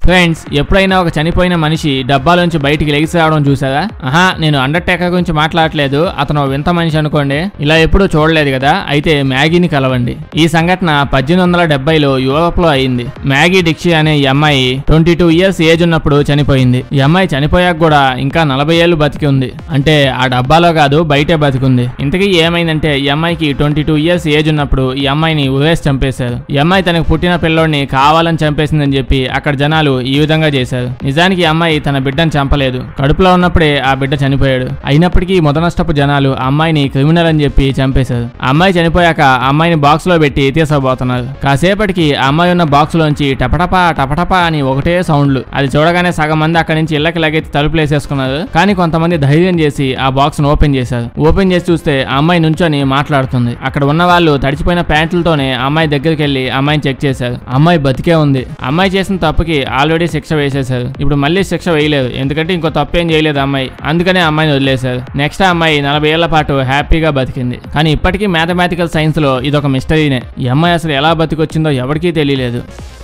friends ఎప్పుడైనా ఒక చనిపోయిన మనిషి డబ్బాలోంచి బయటికి లెగిసి రావడం చూసారా ఆహా నేను అండర్టేకర్ గురించి మాట్లాడలేదు అతను ఓ వింత మనిషి అనుకోండి ఇలా ఎప్పుడూ చూడలేదు కదా అయితే మ్యాగీని కలవండి ఈ సంఘటన పద్దెనిమిది వందల డెబ్బైలో యూరోప్ లో అయింది మ్యాగీ డిక్షి అనే ఈ అమ్మాయి ట్వంటీ టూ ఇయర్స్ ఏజ్ ఉన్నప్పుడు చనిపోయింది ఈ అమ్మాయి చనిపోయాక కూడా ఇంకా నలభై ఏళ్ళు బతికి ఉంది అంటే ఆ డబ్బాలో కాదు బయటే బతికుంది ఇంతకీ ఏమైందంటే ఈ అమ్మాయికి ట్వంటీ టూ ఇయర్స్ ఏజ్ ఉన్నప్పుడు ఈ అమ్మాయిని ఉరేసి చంపేశారు ఈ అమ్మాయి తనకు పుట్టిన పిల్లోడిని కావాలని చంపేసిందని చెప్పి అక్కడ జనాలు ఈ విధంగా చేశారు నిజానికి ఈ అమ్మాయి తన బిడ్డను చంపలేదు కడుపులో ఉన్నప్పుడే ఆ బిడ్డ చనిపోయాడు అయినప్పటికీ మొదనష్టపు జనాలు ఆ అమ్మాయిని క్రిమినల్ అని చెప్పి చంపేశారు ఆ అమ్మాయి చనిపోయాక ఆ అమ్మాయిని బాక్స్ లో పెట్టి తీసబోతున్నారు కాసేపటికి ఆ అమ్మాయి ఉన్న బాక్స్ లోంచి టపటపా టపటపా అని ఒకటే సౌండ్లు అది చూడగానే సగం మంది అక్కడి నుంచి ఇళ్ళకి లగెత్తి తలుపులు వేసేసుకున్నారు కానీ కొంతమంది ధైర్యం చేసి ఆ బాక్స్ ను ఓపెన్ చేశారు ఓపెన్ చేసి చూస్తే ఆ అమ్మాయి నుంచొని మాట్లాడుతుంది అక్కడ ఉన్న వాళ్ళు తడిచిపోయిన ప్యాంట్లతోనే ఆ అమ్మాయి దగ్గరికి వెళ్ళి ఆ అమ్మాయిని చెక్ చేశారు ఆ అమ్మాయి బతికే ఉంది ఆ అమ్మాయి చేసిన తప్పుకి ఆల్రెడీ శిక్ష వేసేశారు ఇప్పుడు మళ్ళీ శిక్ష వేయలేదు ఎందుకంటే ఇంకో తప్పు ఏం చేయలేదు ఆ అమ్మాయి అందుకనే ఆ అమ్మాయిని వదిలేశారు నెక్స్ట్ ఆ అమ్మాయి నలభై ఏళ్ల పాటు హ్యాపీగా బతికింది కానీ ఇప్పటికీ మ్యాథమెటికల్ సైన్స్ లో ఇది ఒక మిస్టరీనే ఈ అమ్మాయి అసలు ఎలా బతికొచ్చిందో ఎవరికీ తెలియలేదు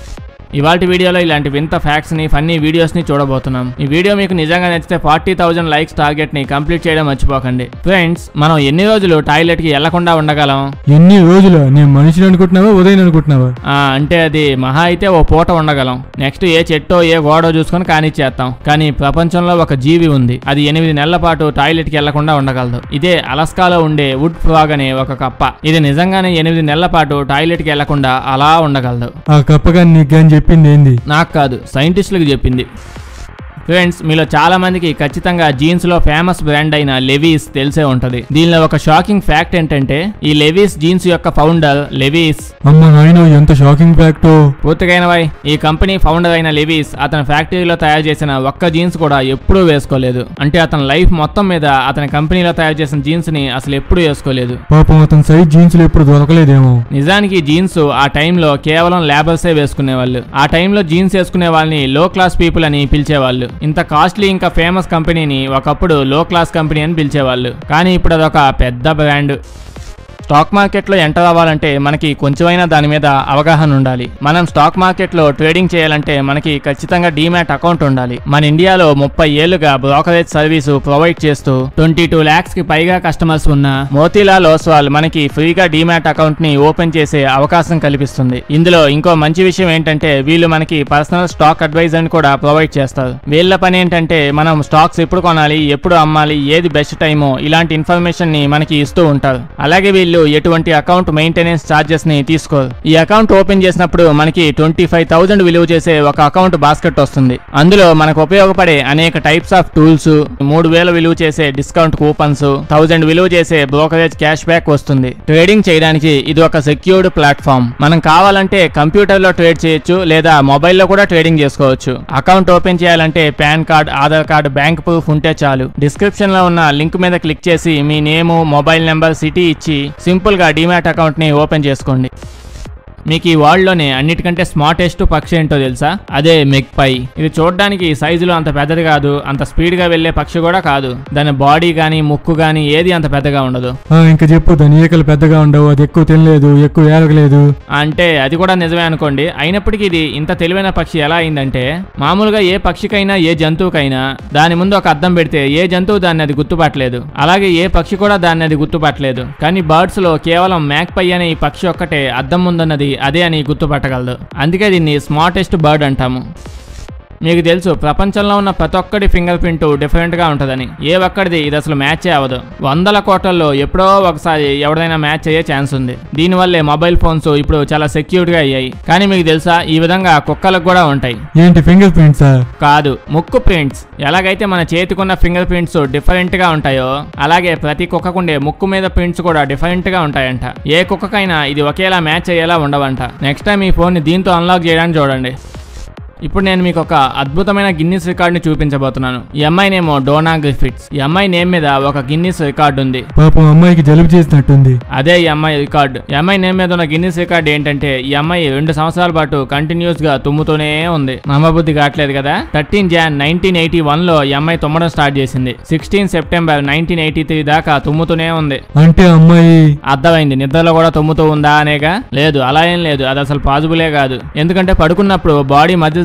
ఇవాళ వీడియోలో ఇలాంటి వింత ఫ్యాక్ట్స్ ని ఫన్నీ వీడియోస్ ని చూడబోతున్నాం ఈ వీడియో మీకు నిజంగా నచ్చితే ఫార్టీ థౌసండ్ లైక్స్ టార్గెట్ ని కంప్లీట్ చేయడం మర్చిపోకండి ఫ్రెండ్స్ మనం ఎన్ని రోజులు టాయిలెట్ కి వెళ్లకుండా ఉండగలం ఎన్ని రోజులు నేను మనిషిని అనుకుంటున్నావా ఉదయం అనుకుంటున్నావా ఆ, అంటే అది మహా అయితే ఓ పూట ఉండగలం నెక్స్ట్ ఏ చెట్టో ఏ గోడో చూసుకొని కానిచ్చేస్తాం కానీ ప్రపంచంలో ఒక జీవి ఉంది అది ఎనిమిది నెలల పాటు టాయిలెట్ కి వెళ్లకుండా ఉండగలదు ఇదే అలస్కాలో ఉండే వుడ్ ఫ్రాగ్ అనే ఒక కప్ప ఇది నిజంగానే ఎనిమిది నెలల పాటు టాయిలెట్ కి వెళ్లకుండా అలా ఉండగలదు ఆ కప్పగా నీకు కానీ చెప్పింది ఏంది నాకు కాదు సైంటిస్టులకు చెప్పింది ఫ్రెండ్స్ మీలో చాలా మందికి ఖచ్చితంగా జీన్స్ లో ఫేమస్ బ్రాండ్ అయిన లెవీస్ తెలిసే ఉంటది దీనిలో ఒక షాకింగ్ ఫ్యాక్ట్ ఏంటంటే ఈ లెవీస్ జీన్స్ యొక్క ఫౌండర్ లెవీస్ అమ్మ నాయన ఎంత షాకింగ్ ఫ్యాక్టో పూర్తిగైనవై ఈ కంపెనీ ఫౌండర్ అయిన లెవీస్ అతని ఫ్యాక్టరీలో తయారు చేసిన ఒక్క జీన్స్ కూడా ఎప్పుడూ వేసుకోలేదు అంటే అతని లైఫ్ మొత్తం మీద అతని కంపెనీలో తయారు చేసిన జీన్స్ ని అసలు ఎప్పుడూ వేసుకోలేదు పాపం అతని సైజ్ జీన్స్లు ఎప్పుడు దొరకలేదేమో నిజానికి జీన్స్ ఆ టైంలో కేవలం లేబర్సే వేసుకునేవాళ్ళు ఆ టైంలో జీన్స్ వేసుకునే వాళ్ళని లో క్లాస్ పీపుల్ అని పిలిచేవాళ్ళు ఇంత కాస్ట్లీ ఇంకా ఫేమస్ కంపెనీని ఒకప్పుడు లో క్లాస్ కంపెనీ అని పిలిచేవాళ్ళు కానీ ఇప్పుడు అదొక పెద్ద బ్రాండ్ స్టాక్ మార్కెట్లో ఎంటర్ అవ్వాలంటే మనకి కొంచెమైనా దాని మీద అవగాహన ఉండాలి మనం స్టాక్ మార్కెట్లో ట్రేడింగ్ చేయాలంటే మనకి ఖచ్చితంగా డీమ్యాట్ అకౌంట్ ఉండాలి మన ఇండియాలో ముప్పై ఏళ్లుగా బ్రోకరేజ్ సర్వీసు ప్రొవైడ్ చేస్తూ ట్వంటీ టూ ల్యాక్స్ కి పైగా కస్టమర్స్ ఉన్న మోతీలాల్ ఓస్వాల్ మనకి ఫ్రీగా డీమ్యాట్ అకౌంట్ ని ఓపెన్ చేసే అవకాశం కల్పిస్తుంది ఇందులో ఇంకో మంచి విషయం ఏంటంటే వీళ్ళు మనకి పర్సనల్ స్టాక్ అడ్వైజర్ ని కూడా ప్రొవైడ్ చేస్తారు వీళ్ళ పని ఏంటంటే మనం స్టాక్స్ ఎప్పుడు కొనాలి ఎప్పుడు అమ్మాలి ఏది బెస్ట్ టైమో ఇలాంటి ఇన్ఫర్మేషన్ ని మనకి ఇస్తూ ఉంటారు అలాగే వీళ్ళు ఎటువంటి అకౌంట్ మెయింటెనెన్స్ చార్జెస్ ని తీసుకోరు ఈ అకౌంట్ ఓపెన్ చేసినప్పుడు మనకి ట్వంటీ ఫైవ్ థౌసండ్ విలువ చేసే ఒక అకౌంట్ బాస్కెట్ వస్తుంది అందులో మనకు ఉపయోగపడే అనేక టైప్స్ ఆఫ్ టూల్స్ మూడు వేల విలువ చేసే డిస్కౌంట్ కూపన్స్ థౌసండ్ విలువ చేసే బ్రోకరేజ్ క్యాష్ బ్యాక్ వస్తుంది ట్రేడింగ్ చేయడానికి ఇది ఒక సెక్యూర్డ్ ప్లాట్ఫామ్ మనం కావాలంటే కంప్యూటర్ లో ట్రేడ్ చేయొచ్చు లేదా మొబైల్లో కూడా ట్రేడింగ్ చేసుకోవచ్చు అకౌంట్ ఓపెన్ చేయాలంటే PAN card Aadhaar card bank proof ఉంటే చాలు డిస్క్రిప్షన్ లో ఉన్న లింక్ మీద క్లిక్ చేసి మీ నేము మొబైల్ నెంబర్ సిటీ ఇచ్చి సింపుల్ గా డిమాట్ అకౌంట్ ని ఓపెన్ చేసుకోండి మీకు ఈ వరల్డ్లోనే అన్నిటికంటే స్మార్టెస్ట్ పక్షి ఏంటో తెలుసా అదే మెగ్ పై ఇది చూడడానికి సైజులో అంత పెద్దది కాదు అంత స్పీడ్ గా వెళ్లే పక్షి కూడా కాదు దాని బాడీ గానీ ముక్కు గానీ ఏది అంత పెద్దగా ఉండదు ఆ, ఇంకా చెప్పు దాని ఈకలు పెద్దగా ఉండవు అది ఎక్కువ తినలేదు ఎక్కువ ఏలగలేదు అంటే అది కూడా నిజమే అనుకోండి అయినప్పటికీ ఇది ఇంత తెలివైన పక్షి ఎలా అయిందంటే మామూలుగా ఏ పక్షికైనా ఏ జంతువుకైనా దాని ముందు ఒక అద్దం పెడితే ఏ జంతువు దాన్ని అది గుర్తుపట్టలేదు అలాగే ఏ పక్షి కూడా దాన్ని అది గుర్తుపట్టలేదు కానీ బర్డ్స్ లో కేవలం మ్యాక్ పై అనే ఈ పక్షి ఒక్కటే అద్దం ముందున్నది అదే అని గుర్తుపట్టగలదు అందుకే దీన్ని స్మార్టెస్ట్ బర్డ్ అంటాము మీకు తెలుసు ప్రపంచంలో ఉన్న ప్రతి ఒక్కడి ఫింగర్ ప్రింట్ డిఫరెంట్ గా ఉంటుందని ఏ ఒక్కడిది ఇది అసలు మ్యాచ్ అవ్వదు వందల కోట్లలో ఎప్పుడో ఒకసారి ఎవడైనా మ్యాచ్ అయ్యే ఛాన్స్ ఉంది దీనివల్లే మొబైల్ ఫోన్స్ ఇప్పుడు చాలా సెక్యూర్డ్ గా అయ్యాయి కానీ మీకు తెలుసా ఈ విధంగా కుక్కలకు కూడా ఉంటాయి ఏంటి ఫింగర్ ప్రింట్సా కాదు ముక్కు ప్రింట్స్ ఎలాగైతే మన చేతికున్న ఫింగర్ ప్రింట్స్ డిఫరెంట్ గా ఉంటాయో అలాగే ప్రతి కుక్కకుండే ముక్కు మీద ప్రింట్స్ కూడా డిఫరెంట్ గా ఉంటాయంట ఏ కుక్కకైనా ఇది ఒకేలా మ్యాచ్ అయ్యేలా ఉండవంట నెక్స్ట్ టైం ఈ ఫోన్ ని దీంతో అన్లాక్ చేయడానికి చూడండి ఇప్పుడు నేను మీకు ఒక అద్భుతమైన గిన్నిస్ రికార్డుని చూపించబోతున్నాను ఈ అమ్మాయి నేమో డోనా గ్రిఫిట్స్ ఈ అమ్మాయి నేమ్ మీద ఒక గిన్నిస్ రికార్డు ఉంది పాపం అమ్మాయికి జలుబు చేసినట్టుంది అదే ఈ అమ్మాయి రికార్డు ఈ అమ్మాయి నేమ్ మీద ఉన్న గిన్నిస్ రికార్డు ఏంటంటే ఈ అమ్మాయి రెండు సంవత్సరాల పాటు కంటిన్యూస్ గా తుమ్ముతూనే ఉంది నమ్మబుద్ధి కావట్లేదు కదా thirteen Jan nineteen eighty one లో ఈ అమ్మాయి తుమ్మడం స్టార్ట్ చేసింది sixteen September nineteen eighty three దాకా తుమ్ముతూనే ఉంది అంటే అమ్మాయి అర్థమైంది నిద్రలో కూడా తుమ్ముతూ ఉందా అనేగా లేదు అలా ఏం లేదు అది అసలు పాజిబులే కాదు ఎందుకంటే పడుకున్నప్పుడు బాడీ మజిల్స్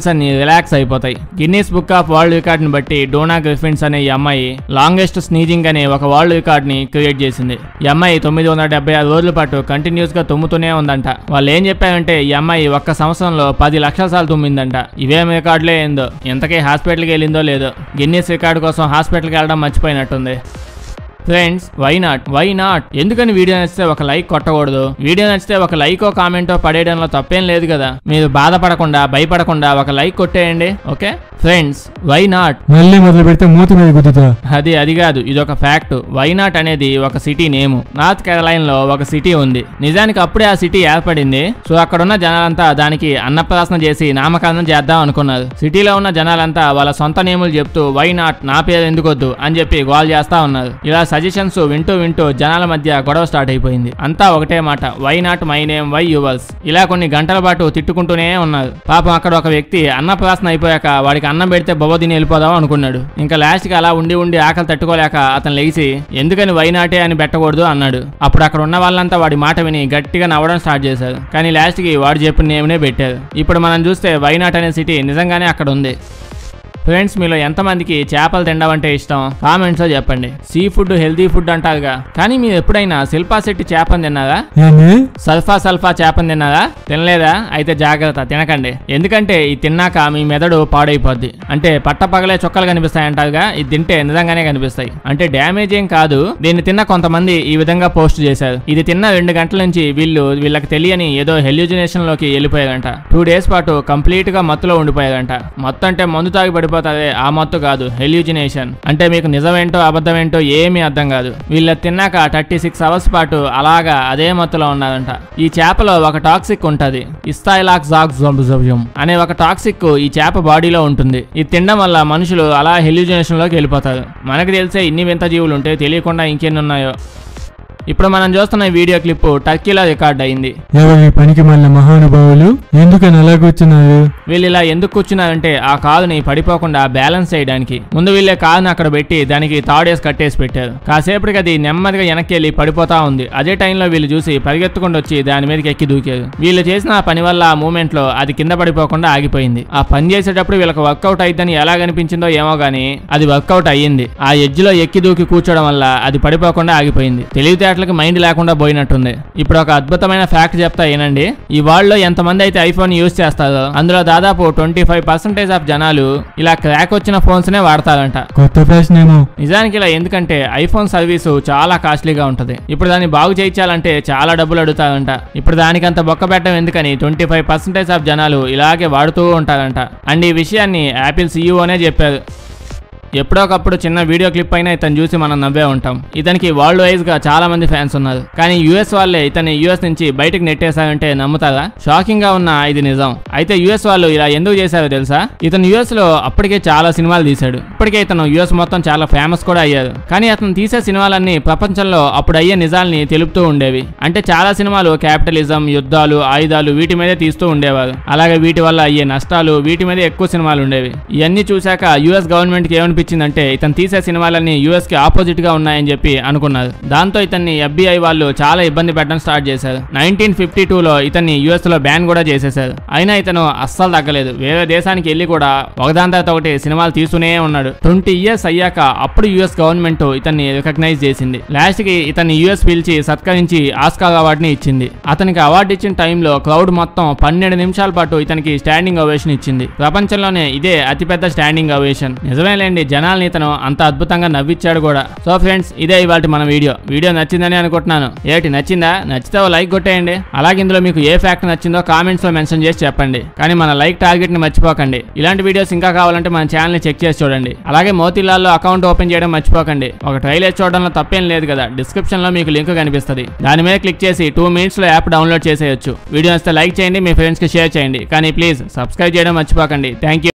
మజిల్స్ అన్ని రిలాక్స్ అయిపోతాయి Guinness book of world record ని బట్టి డోనా గ్రిఫిన్స్ అనే ఈ అమ్మాయి లాంగెస్ట్ స్నీజింగ్ అనే ఒక వరల్డ్ రికార్డ్ ని క్రియేట్ చేసింది ఈ అమ్మాయి తొమ్మిది వందల డెబ్బై ఆరు రోజుల పాటు కంటిన్యూస్ గా తుమ్ముతూనే ఉందంట వాళ్ళు ఏం చెప్పారంటే ఈ అమ్మాయి ఒక్క సంవత్సరంలో పది లక్షల సార్లు తుమ్మిందంట ఇవేం రికార్డులే ఏందో ఇంతకీ హాస్పిటల్కి వెళ్ళిందో లేదో గిన్నీస్ రికార్డు కోసం హాస్పిటల్కి వెళ్ళడం మర్చిపోయినట్టుంది friends why not why not ఎందుకని వీడియో నచ్చితే ఒక లైక్ కొట్టకూడదు వీడియో నచ్చితే ఒక లైకో కామెంటో పడేయడంలో తప్పేం లేదు కదా మీరు బాధపడకుండా భయపడకుండా ఒక లైక్ కొట్టేయండి ఓకే ఫ్రెండ్స్ వై నాట్ మళ్ళీ మొదలు పెడితే మూతి మీద గుద్దుతా అది అది కాదు ఇది ఒక ఫ్యాక్ట్ వైనాట్ అనేది ఒక సిటీ నేము నార్త్ కెరలైన్ లో ఒక సిటీ ఉంది నిజానికి అప్పుడే ఆ సిటీ ఏర్పడింది సో అక్కడ ఉన్న జనాలంతా దానికి అన్నప్రాసన చేసి నామకరణం చేద్దాం అనుకున్నారు సిటీలో ఉన్న జనాలంతా వాళ్ళ సొంత నేములు చెప్తూ వై నాట్ నా పేరు ఎందుకొద్దు అని చెప్పి గోల్ చేస్తా ఉన్నారు ఇలా సజెషన్స్ వింటూ వింటూ జనాల మధ్య గొడవ స్టార్ట్ అయిపోయింది అంతా ఒకటే మాట why not my name why yours ఇలా కొన్ని గంటల పాటు తిట్టుకుంటూనే ఉన్నారు పాపం అక్కడ ఒక వ్యక్తి అన్నప్రాసన అయిపోయాక వాడికి అన్నం పెడితే బొబ్బ తిని వెళ్ళిపోదాం అనుకున్నాడు ఇంకా లాస్ట్కి అలా ఉండి ఉండి ఆకలి తట్టుకోలేక అతను లేచి ఎందుకని వైనాటే అని పెట్టకూడదు అన్నాడు అప్పుడు అక్కడ ఉన్న వాళ్ళంతా వాడి మాట విని గట్టిగా నవ్వడం స్టార్ట్ చేశారు కానీ లాస్ట్కి వాడు చెప్పిన నేమ్నే పెట్టారు ఇప్పుడు మనం చూస్తే వైనాట్ అనే సిటీ నిజంగానే అక్కడ ఉంది ఫ్రెండ్స్ మీలో ఎంతమందికి చేపలు తినడం అంటే ఇష్టం కామెంట్స్లో చెప్పండి సీ ఫుడ్ హెల్తీ ఫుడ్ అంటారుగా కానీ మీరు ఎప్పుడైనా శిల్పా శెట్టి చేపని తిన్నారా ఏంది సల్ఫా సల్ఫా చేపని తిన్నారా తినలేదా అయితే జాగ్రత్త తినకండి ఎందుకంటే ఇది తిన్నాక మీ మెదడు పాడైపోద్ది అంటే పట్టపగలే చుక్కలు కనిపిస్తాయంటారుగా ఇది తింటే నిజంగానే కనిపిస్తాయి అంటే డ్యామేజ్ ఏం కాదు దీన్ని తిన్న కొంతమంది ఈ విధంగా పోస్ట్ చేశారు ఇది తిన్న రెండు గంటల నుంచి వీళ్ళు వీళ్ళకి తెలియని ఏదో హెల్యూజినేషన్ లోకి వెళ్ళిపోయారంట టూ డేస్ పాటు కంప్లీట్ గా మత్తులో ఉండిపోయారంట మత్తు అంటే మందు తాగి పడిపోతారే ఆ మత్తు కాదు హెల్యూజినేషన్ అంటే మీకు నిజమేంటో అబద్ధమేంటో ఏమీ అర్థం కాదు వీళ్ళ తిన్నాక థర్టీ సిక్స్ అవర్స్ పాటు అలాగా అదే మత్తులో ఉన్నారంట ఈ చేపలో ఒక టాక్సిక్ ఉంటది ఇస్తాయిలాక్ జాక్ జోబ్జోబ్జం అనే ఒక టాక్సిక్ ఈ చేప బాడీలో ఉంటుంది ఇది తినడం వల్ల మనుషులు అలా హెల్యూజినేషన్ లోకి వెళ్ళిపోతారు మనకు తెలిసే ఇన్ని వింత జీవులు ఉంటే తెలియకుండా ఇంకెన్ని ఉన్నాయో ఇప్పుడు మనం చూస్తున్న ఈ వీడియో క్లిప్ టర్కీలో రికార్డ్ అయింది ఎవరి పనికి మళ్ళీ మహానుభావులు ఎందుకని అలా కూర్చున్నారు వీళ్ళు ఇలా ఎందుకు కూర్చున్నారంటే ఆ కాలుని పడిపోకుండా బ్యాలెన్స్ చేయడానికి ముందు వీళ్ళే కాలుని అక్కడ పెట్టి దానికి తాడేసి కట్టేసి పెట్టారు కాసేపటికి అది నెమ్మదిగా వెనక్కి వెళ్ళి పడిపోతా ఉంది అదే టైంలో వీళ్ళు చూసి పరిగెత్తుకుంటూ వచ్చి దాని మీదకి ఎక్కి దూకారు వీళ్ళు చేసిన ఆ పని వల్ల ఆ మూమెంట్ లో అది కింద పడిపోకుండా ఆగిపోయింది ఆ పని చేసేటప్పుడు వీళ్ళకి వర్కౌట్ అయిద్దని ఎలా కనిపించిందో ఏమో గానీ అది వర్కౌట్ అయ్యింది ఆ ఎడ్జ్ లో ఎక్కి దూకి కూర్చోవడం వల్ల అది పడిపోకుండా ఆగిపోయింది తెలివితేటలకి మైండ్ లేకుండా పోయినట్టుంది ఇప్పుడు ఒక అద్భుతమైన ఫ్యాక్ట్ చెప్తా ఏనండి ఈ వరల్డ్ లో ఎంతమంది అయితే ఐఫోన్ యూజ్ చేస్తారో అందులో దాదాపు ట్వంటీ ఫైవ్ పర్సెంటేజ్ ఆఫ్ జనాలు ఇలా క్రాక్ వచ్చిన ఫోన్స్ నే వాడతారంట కొత్త ఫ్యాషన్ ఏమో నిజానికి ఇలా ఎందుకంటే ఐఫోన్ సర్వీసు చాలా కాస్ట్లీగా ఉంటుంది ఇప్పుడు దాన్ని బాగు చేయించాలంటే చాలా డబ్బులు అడుగుతారంట ఇప్పుడు దానికంత బొక్క పెట్టడం ఎందుకని ట్వంటీ ఫైవ్ పర్సెంటేజ్ ఆఫ్ జనాలు ఇలాగే వాడుతూ ఉంటారంట అండ్ ఈ విషయాన్ని యాపిల్ సీఈఓనే చెప్పారు ఎప్పుడోకప్పుడు చిన్న వీడియో క్లిప్ అయినా ఇతను చూసి మనం నవ్వే ఉంటాం ఇతనికి వరల్డ్ వైజ్ గా చాలా మంది ఫ్యాన్స్ ఉన్నారు కానీ యుఎస్ వాళ్ళే ఇతన్ని యుఎస్ నుంచి బయటకు నెట్టేశారంటే నమ్ముతారా షాకింగ్ గా ఉన్న ఇది నిజం అయితే యుఎస్ వాళ్ళు ఇలా ఎందుకు చేశారో తెలుసా ఇతను యుఎస్ లో అప్పటికే చాలా సినిమాలు తీశాడు ఇప్పటికే ఇతను యుఎస్ మొత్తం చాలా ఫేమస్ కూడా అయ్యారు కానీ అతను తీసే సినిమాలన్నీ ప్రపంచంలో అప్పుడు అయ్యే నిజాల్ని తెలుపుతూ ఉండేవి అంటే చాలా సినిమాలు క్యాపిటలిజం యుద్ధాలు ఆయుధాలు వీటి మీదే తీస్తూ ఉండేవారు అలాగే వీటి వల్ల అయ్యే నష్టాలు వీటి మీదే ఎక్కువ సినిమాలు ఉండేవి ఇవన్నీ చూశాక యుఎస్ గవర్నమెంట్ కి ఏమనిపించిందంటే ఇతను తీసే సినిమాలన్నీ యుఎస్ కి ఆపోజిట్ గా ఉన్నాయని చెప్పి అనుకున్నారు దాంతో ఇతన్ని ఎఫ్బిఐ వాళ్ళు చాలా ఇబ్బంది పెట్టడం స్టార్ట్ చేశారు నైన్టీన్ ఫిఫ్టీ లో ఇతన్ని యుఎస్ లో బ్యాన్ కూడా చేసేశారు అయినా ఇతను అస్సలు తగ్గలేదు వేరే దేశానికి వెళ్ళి కూడా ఒకదాని తర్వాత ఒకటి సినిమాలు తీస్తూనే ఉన్నాడు ట్వంటీ ఇయర్స్ అయ్యాక అప్పుడు యుఎస్ గవర్నమెంట్ ఇతన్ని రికగ్నైజ్ చేసింది లాస్ట్ కి ఇతన్ని యుఎస్ పిలిచి సత్కరించి ఆస్కార్ అవార్డుని ఇచ్చింది అతనికి అవార్డు ఇచ్చిన టైంలో క్రౌడ్ మొత్తం పన్నెండు నిమిషాల పాటు ఇతనికి స్టాండింగ్ ఓవేషన్ ఇచ్చింది ప్రపంచంలోనే ఇదే అతిపెద్ద స్టాండింగ్ ఓవేషన్ నిజమేలేండి జనాల్ని ఇతను అంత అద్భుతంగా నవ్విచ్చాడు కూడా సో ఫ్రెండ్స్ ఇదే ఇవాళ మన వీడియో వీడియో నచ్చిందని అనుకుంటున్నాను ఏటి నచ్చిందా నచ్చితే ఓ లైక్ కొట్టేయండి అలాగే ఇందులో మీకు ఏ ఫ్యాక్ట్ నచ్చిందో కామెంట్స్ లో మెన్షన్ చేసి చెప్పండి కానీ మన లైక్ టార్గెట్ ని మర్చిపోకండి ఇలాంటి వీడియోస్ ఇంకా కావాలంటే మన ఛానల్ ని చెక్ చేసి చూడండి అలాగే మోతీలాల్లో అకౌంట్ ఓపెన్ చేయడం మర్చిపోకండి ఒక ట్రైలర్ చూడడంలో తప్పేం లేదు కదా డిస్క్రిప్షన్ లో మీకు లింక్ కనిపిస్తుంది దాని మీద క్లిక్ చేసి టూ మినిట్స్ లో యాప్ డౌన్లోడ్ చేసేయొచ్చు వీడియో నచ్చితే లైక్ చేయండి మీ ఫ్రెండ్స్ కి షేర్ చేయండి కానీ ప్లీజ్ సబ్స్క్రైబ్ చేయడం మర్చిపోకండి థ్యాంక్ యూ